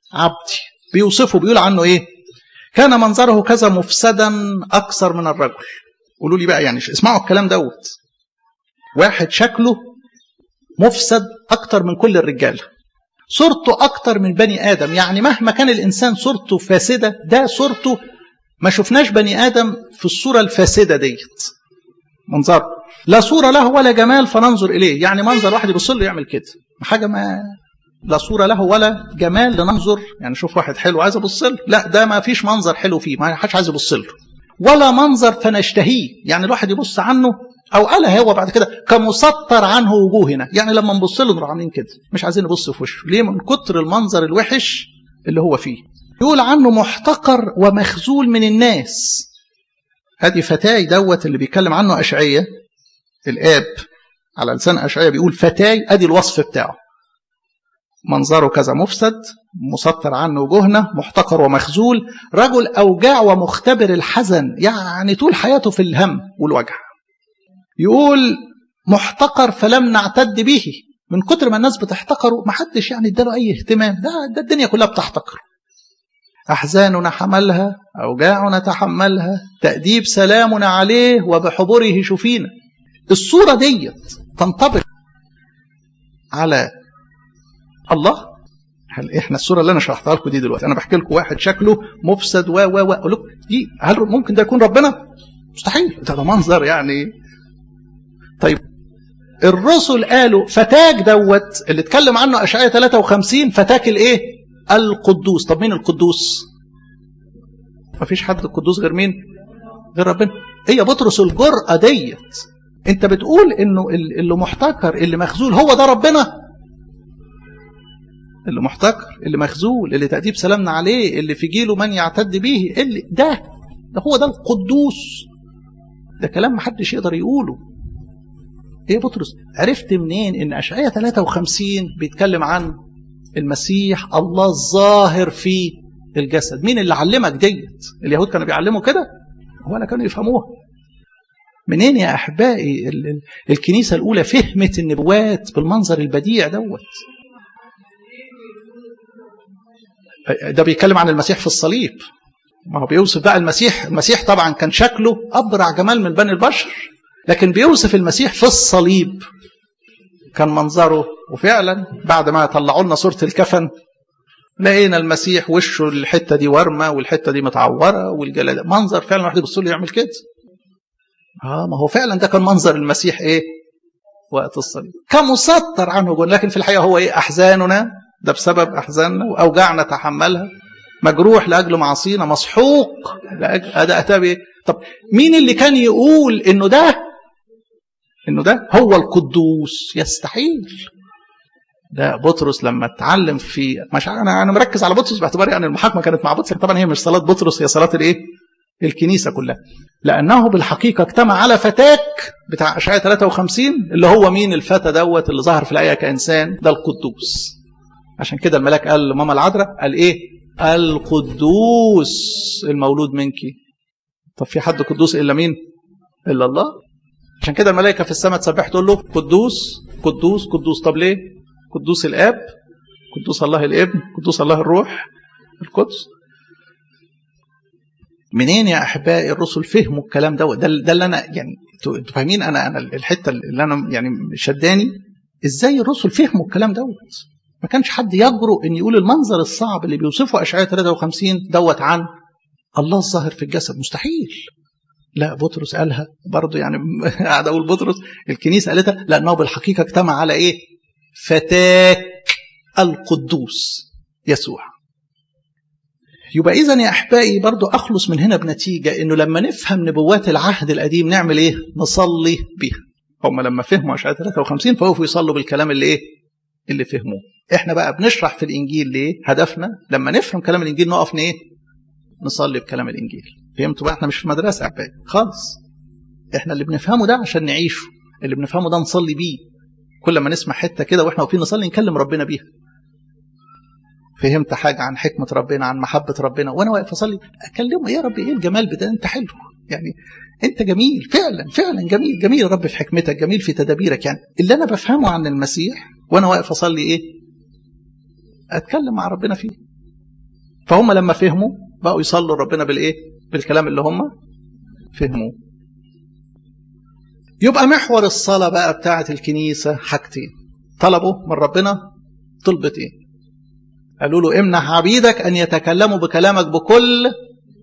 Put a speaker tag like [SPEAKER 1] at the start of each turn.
[SPEAKER 1] عبدي بيوصفه بيقول عنه ايه كان منظره كذا مفسدا اكثر من الرجل قولوا لي بقى يعني اسمعوا الكلام دوت واحد شكله مفسد اكتر من كل الرجاله صورته اكتر من بني ادم يعني مهما كان الانسان صورته فاسده ده صورته ما شفناش بني ادم في الصوره الفاسده ديت منظره لا صوره له ولا جمال فننظر اليه يعني منظر واحد يبص له يعمل كده حاجه ما لا صوره له ولا جمال لننظر يعني شوف واحد حلو عايز ابص له لا ده ما فيش منظر حلو فيه ما حدش عايز يبص له ولا منظر فنشتهيه يعني الواحد يبص عنه او قالها هو بعد كده كمسطر عنه وجوهنا يعني لما نبص له نروح عاملين كده مش عايزين نبص في وشه ليه من كتر المنظر الوحش اللي هو فيه يقول عنه محتقر ومخزول من الناس هذه فتاي دوت اللي بيتكلم عنه أشعية الآب على لسان أشعية بيقول فتاي أدي الوصف بتاعه منظره كذا مفسد مسطر عنه وجهنا محتقر ومخزول رجل أوجاع ومختبر الحزن يعني طول حياته في الهم والوجع يقول محتقر فلم نعتد به من كتر ما الناس بتحتقره ما حدش يعني اداله اي اهتمام ده, ده الدنيا كلها بتحتقره احزاننا حملها اوجاعنا تحملها تاديب سلامنا عليه وبحبره شفينا الصوره ديت تنطبق على الله هل احنا الصوره اللي انا شرحتها لكم دي دلوقتي انا بحكي لكم واحد شكله مفسد و و و اقول لكم دي هل ممكن ده يكون ربنا؟ مستحيل ده, ده منظر يعني طيب الرسل قالوا فتاك دوت اللي اتكلم عنه اشعياء 53 فتاك الايه؟ القدوس طب مين القدوس؟ مفيش حد القدوس غير مين؟ غير ربنا هي بطرس الجرأة ديت انت بتقول انه اللي محتكر اللي مخزول هو ده ربنا اللي محتكر اللي مخزول اللي تأديب سلامنا عليه اللي في جيله من يعتد به اللي ده ده هو ده القدوس ده كلام محدش يقدر يقوله ايه يا بطرس عرفت منين ان اشعياء 53 بيتكلم عن المسيح الله الظاهر في الجسد مين اللي علمك ديت اليهود كانوا بيعلموا كده ولا كانوا يفهموها منين يا احبائي ال ال الكنيسه الاولى فهمت النبوات بالمنظر البديع دوت ده بيتكلم عن المسيح في الصليب ما هو بيوصف بقى المسيح المسيح طبعا كان شكله ابرع جمال من بني البشر لكن بيوصف المسيح في الصليب كان منظره وفعلا بعد ما طلعوا لنا صوره الكفن لقينا المسيح وشه الحته دي ورمه والحته دي متعوره والجلد منظر فعلا واحد يبص له يعمل كده اه ما هو فعلا ده كان منظر المسيح ايه وقت الصليب كمسطر عنه جون لكن في الحقيقه هو ايه احزاننا ده بسبب احزاننا واوجاعنا تحملها مجروح لاجل معاصينا مسحوق لاجل ده اتى بايه طب مين اللي كان يقول انه ده انه ده هو القدوس يستحيل ده بطرس لما اتعلم في مش انا انا مركز على بطرس باعتباري ان المحاكمه كانت مع بطرس طبعا هي مش صلاه بطرس هي صلاه الايه؟ الكنيسه كلها لانه بالحقيقه اجتمع على فتاك بتاع اشعياء 53 اللي هو مين الفتى دوت اللي ظهر في الايه كانسان ده القدوس عشان كده الملاك قال لماما العذراء قال ايه؟ القدوس المولود منك طب في حد قدوس الا مين؟ الا الله عشان كده الملائكه في السماء تسبح تقول له قدوس قدوس قدوس طب ليه؟ قدوس الاب قدوس الله الابن قدوس الله الروح القدس منين يا احبائي الرسل فهموا الكلام ده ده, ده اللي انا يعني انتوا فاهمين انا انا الحته اللي انا يعني شداني ازاي الرسل فهموا الكلام دوت ما كانش حد يجرؤ ان يقول المنظر الصعب اللي بيوصفه اشعياء 53 دوت عن الله الظاهر في الجسد مستحيل لا بطرس قالها برضه يعني قاعد اقول بطرس الكنيسه قالتها لانه بالحقيقه اجتمع على ايه؟ فتاك القدوس يسوع يبقى اذا يا احبائي برضو اخلص من هنا بنتيجه انه لما نفهم نبوات العهد القديم نعمل ايه نصلي بيها هم لما فهموا اشعياء 53 فوقفوا يصلوا بالكلام اللي ايه اللي فهموه احنا بقى بنشرح في الانجيل ليه هدفنا لما نفهم كلام الانجيل نقف ايه نصلي بكلام الانجيل فهمتوا بقى احنا مش في مدرسه احبائي خالص احنا اللي بنفهمه ده عشان نعيشه اللي بنفهمه ده نصلي بيه كل ما نسمع حته كده واحنا واقفين نصلي نكلم ربنا بيها فهمت حاجه عن حكمه ربنا عن محبه ربنا وانا واقف اصلي اكلمه يا رب ايه الجمال بده انت حلو يعني انت جميل فعلا فعلا جميل جميل يا رب في حكمتك جميل في تدابيرك يعني اللي انا بفهمه عن المسيح وانا واقف اصلي ايه اتكلم مع ربنا فيه فهم لما فهموا بقوا يصلوا ربنا بالايه بالكلام اللي هم فهموه يبقى محور الصلاة بقى بتاعة الكنيسة حاجتين طلبوا من ربنا طلبتين قالوا له امنح عبيدك أن يتكلموا بكلامك بكل